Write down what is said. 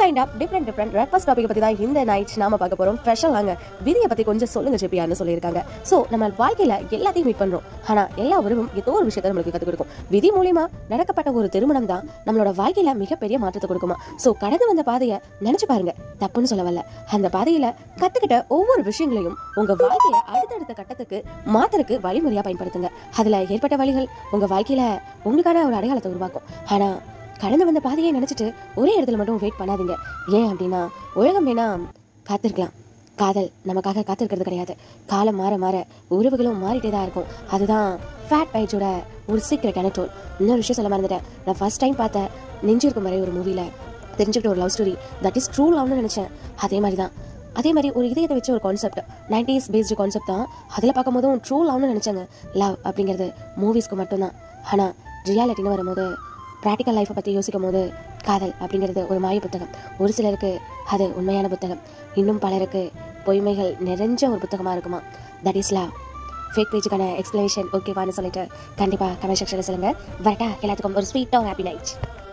kind of different different request topic பத்தி தான் இந்த நைட் நாம பார்க்க போறோம் ஸ்பெஷலாங்க விதியை பத்தி கொஞ்சம் சொல்லுங்க ஜெபியான்னு சொல்லியிருக்காங்க சோ நம்ம வாழ்க்கையில எல்லாத்தையும் மீட் பண்றோம் ஆனா எல்லா உறவும் ஏதோ ஒரு விஷயத்தை நம்மளுக்கு கத்துக் கொடுக்கும் விதி மூலியமா நடக்கப்பட்ட ஒரு திருமணம் தான் நம்மளோட வாழ்க்கையில மிகப்பெரிய மாற்றத்தை கொடுக்குமா சோ கடந்து வந்த பாதையை நினைச்சு பாருங்க தப்புன்னு சொல்ல வரல அந்த பாதையில கத்துக்கிட்ட ஒவ்வொரு விஷயங்களையும் உங்க வாழ்க்கையை அடுத்தடுத்த கட்டத்துக்கு மாத்தறதுக்கு வழிமுறையா பயன்படுத்துங்க அதுல ஏற்பட்ட வழிகள் உங்க வாழ்க்கையில உங்களுக்கான ஒரு அடையாளத்தை உருவாக்கும் ஆனா கடந்து வந்த பாதையை நினைச்சிட்டு ஒரே இடத்துல மட்டும் வெயிட் பண்ணாதீங்க ஏன் அப்படின்னா உலகம் வேணா காத்திருக்கலாம் காதல் நமக்காக காத்திருக்கிறது கிடையாது காலம் மாற மாற உறவுகளும் மாறிட்டே தான் இருக்கும் அதுதான் ஃபேட் பைஜோட ஒரு சீக்கிரம் கனெக்டோல் இன்னொரு விஷயம் சொல்ல மறந்துட்டேன் நான் ஃபர்ஸ்ட் டைம் பார்த்த நெஞ்சிருக்கும் வரை ஒரு மூவில தெரிஞ்சுக்கிட்ட ஒரு love story that is true லவ்னு நினைச்சேன் அதே மாதிரி தான் அதே மாதிரி ஒரு இதயத்தை வச்ச ஒரு கான்செப்ட் நைன்டிஸ் பேஸ்டு கான்செப்ட் தான் அதில் பார்க்கும் போதும் ட்ரூ லவ்னு நினச்சாங்க லவ் அப்படிங்கிறது மூவிஸ்க்கு மட்டும்தான் ஆனால் ரியாலிட்டின்னு வரும்போது ப்ராக்டிக்கல் லைஃப்பை பற்றி யோசிக்கும் போது காதல் அப்படிங்கிறது ஒரு மாய புத்தகம் ஒரு சிலருக்கு அது உண்மையான புத்தகம் இன்னும் பலருக்கு பொய்மைகள் நிறைஞ்ச ஒரு புத்தகமாக இருக்குமா தட் இஸ் லவ் ஃபேக் பேஜுக்கான எக்ஸ்பிளனேஷன் ஓகேவான்னு சொல்லிட்டு கண்டிப்பாக கமெண்ட் செக்ஷனில் சொல்லுங்கள் வரட்டா எல்லாத்துக்கும் ஒரு ஸ்வீட்டாக ஹாப்பி நைட்